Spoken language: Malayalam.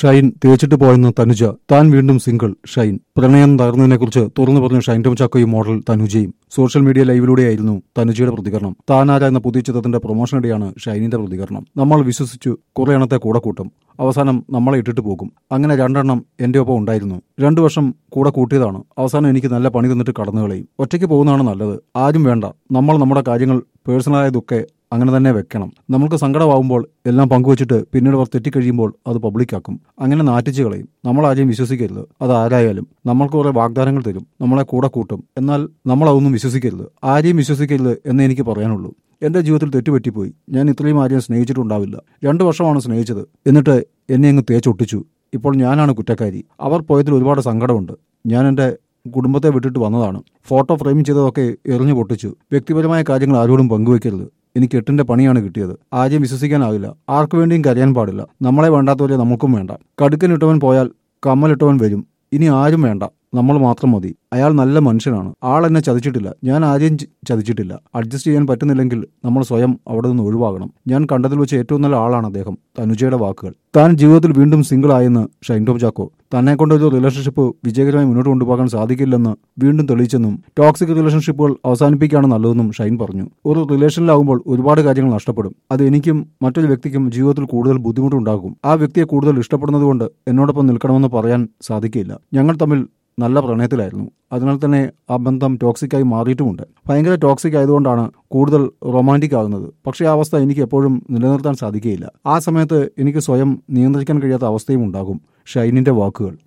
ഷൈൻ തേച്ചിട്ട് പോയെന്ന് തനുജ താൻ വീണ്ടും സിംഗിൾ ഷൈൻ പ്രണയം തകർന്നതിനെക്കുറിച്ച് തുറന്നു പറഞ്ഞ ഷൈൻ ടോം ചാക്കോയും മോഡൽ തനുജയും സോഷ്യൽ മീഡിയ ലൈവിലൂടെയായിരുന്നു തനുജയുടെ പ്രതികരണം താനാര എന്ന പുതിയ ചിത്രത്തിന്റെ പ്രൊമോഷനിടെയാണ് ഷൈനിന്റെ പ്രതികരണം നമ്മൾ വിശ്വസിച്ചു കുറെ എണ്ണത്തെ കൂടെ കൂട്ടും അവസാനം നമ്മളെ ഇട്ടിട്ട് പോകും അങ്ങനെ രണ്ടെണ്ണം എന്റെ ഒപ്പം ഉണ്ടായിരുന്നു രണ്ടു വർഷം കൂടെ കൂട്ടിയതാണ് അവസാനം എനിക്ക് നല്ല പണി തന്നിട്ട് കടന്നു കളയും ഒറ്റയ്ക്ക് പോകുന്നതാണ് നല്ലത് ആരും വേണ്ട നമ്മൾ നമ്മുടെ കാര്യങ്ങൾ പേഴ്സണലായതൊക്കെ അങ്ങനെ തന്നെ വെക്കണം നമുക്ക് സങ്കടമാവുമ്പോൾ എല്ലാം പങ്കുവച്ചിട്ട് പിന്നീട് അവർ തെറ്റിക്കഴിയുമ്പോൾ അത് പബ്ലിക്കാക്കും അങ്ങനെ നാറ്റിച്ച് കളയും നമ്മൾ ആരെയും വിശ്വസിക്കരുത് അത് ആരായാലും നമ്മൾക്ക് കുറെ വാഗ്ദാനങ്ങൾ തരും നമ്മളെ കൂടെ കൂട്ടും എന്നാൽ നമ്മൾ അതൊന്നും വിശ്വസിക്കരുത് ആരെയും വിശ്വസിക്കരുത് എന്നേ എനിക്ക് പറയാനുള്ളൂ എന്റെ ജീവിതത്തിൽ തെറ്റുപറ്റിപ്പോയി ഞാൻ ഇത്രയും ആരെയും സ്നേഹിച്ചിട്ടുണ്ടാവില്ല രണ്ടു വർഷമാണ് സ്നേഹിച്ചത് എന്നിട്ട് എന്നെ അങ്ങ് തേച്ചൊട്ടിച്ചു ഇപ്പോൾ ഞാനാണ് കുറ്റക്കാരി അവർ പോയതിൽ ഒരുപാട് സങ്കടമുണ്ട് ഞാൻ എന്റെ കുടുംബത്തെ വിട്ടിട്ട് വന്നതാണ് ഫോട്ടോ ഫ്രെയിം ചെയ്തതൊക്കെ എറിഞ്ഞു പൊട്ടിച്ചു വ്യക്തിപരമായ കാര്യങ്ങൾ ആരോടും പങ്കുവെക്കരുത് എനിക്ക് എട്ടിന്റെ പണിയാണ് കിട്ടിയത് ആരെയും വിശ്വസിക്കാനാവില്ല ആർക്കു വേണ്ടിയും കരയാൻ പാടില്ല നമ്മളെ വേണ്ടാത്തവരെ നമുക്കും വേണ്ട കടുക്കനിട്ടവൻ പോയാൽ കമ്മലിട്ടവൻ വരും ഇനി ആരും വേണ്ട നമ്മൾ മാത്രം മതി അയാൾ നല്ല മനുഷ്യനാണ് ആൾ എന്നെ ചതിച്ചിട്ടില്ല ഞാൻ ആരെയും ച- ചതിച്ചിട്ടില്ല അഡ്ജസ്റ്റ് ചെയ്യാൻ പറ്റുന്നില്ലെങ്കിൽ നമ്മൾ സ്വയം അവിടെ നിന്ന് ഒഴിവാകണം ഞാൻ കണ്ടതിൽ വെച്ച് ഏറ്റവും നല്ല ആളാണ് അദ്ദേഹം തനുജയുടെ വാക്കുകൾ താൻ ജീവിതത്തിൽ വീണ്ടും സിംഗിൾ ആയെന്ന് ഷൈൻ ടോം ചാക്കോ തന്നെ കൊണ്ട് ഒരു റിലേഷൻഷിപ്പ് വിജയകരമായി മുന്നോട്ട് കൊണ്ടുപോകാൻ സാധിക്കില്ലെന്ന് വീണ്ടും തെളിയിച്ചെന്നും ടോക്സിക് റിലേഷൻഷിപ്പുകൾ അവസാനിപ്പിക്കുകയാണ് നല്ലതെന്നും ഷൈൻ പറഞ്ഞു ഒരു റിലേഷനിലാവുമ്പോൾ ഒരുപാട് കാര്യങ്ങൾ നഷ്ടപ്പെടും അത് എനിക്കും മറ്റൊരു വ്യക്തിക്കും ജീവിതത്തിൽ കൂടുതൽ ബുദ്ധിമുട്ടുണ്ടാകും ആ വ്യക്തിയെ കൂടുതൽ ഇഷ്ടപ്പെടുന്നതുകൊണ്ട് എന്നോടൊപ്പം നിൽക്കണമെന്ന് പറയാൻ സാധിക്കില്ല ഞങ്ങൾ തമ്മിൽ നല്ല പ്രണയത്തിലായിരുന്നു അതിനാൽ തന്നെ ആ ബന്ധം ടോക്സിക്കായി മാറിയിട്ടുമുണ്ട് ഭയങ്കര ടോക്സിക് ആയതുകൊണ്ടാണ് കൂടുതൽ റൊമാൻറ്റിക് ആകുന്നത് പക്ഷേ ആ അവസ്ഥ എനിക്ക് എപ്പോഴും നിലനിർത്താൻ സാധിക്കുകയില്ല ആ സമയത്ത് എനിക്ക് സ്വയം നിയന്ത്രിക്കാൻ കഴിയാത്ത അവസ്ഥയും ഉണ്ടാകും ഷൈനിന്റെ വാക്കുകൾ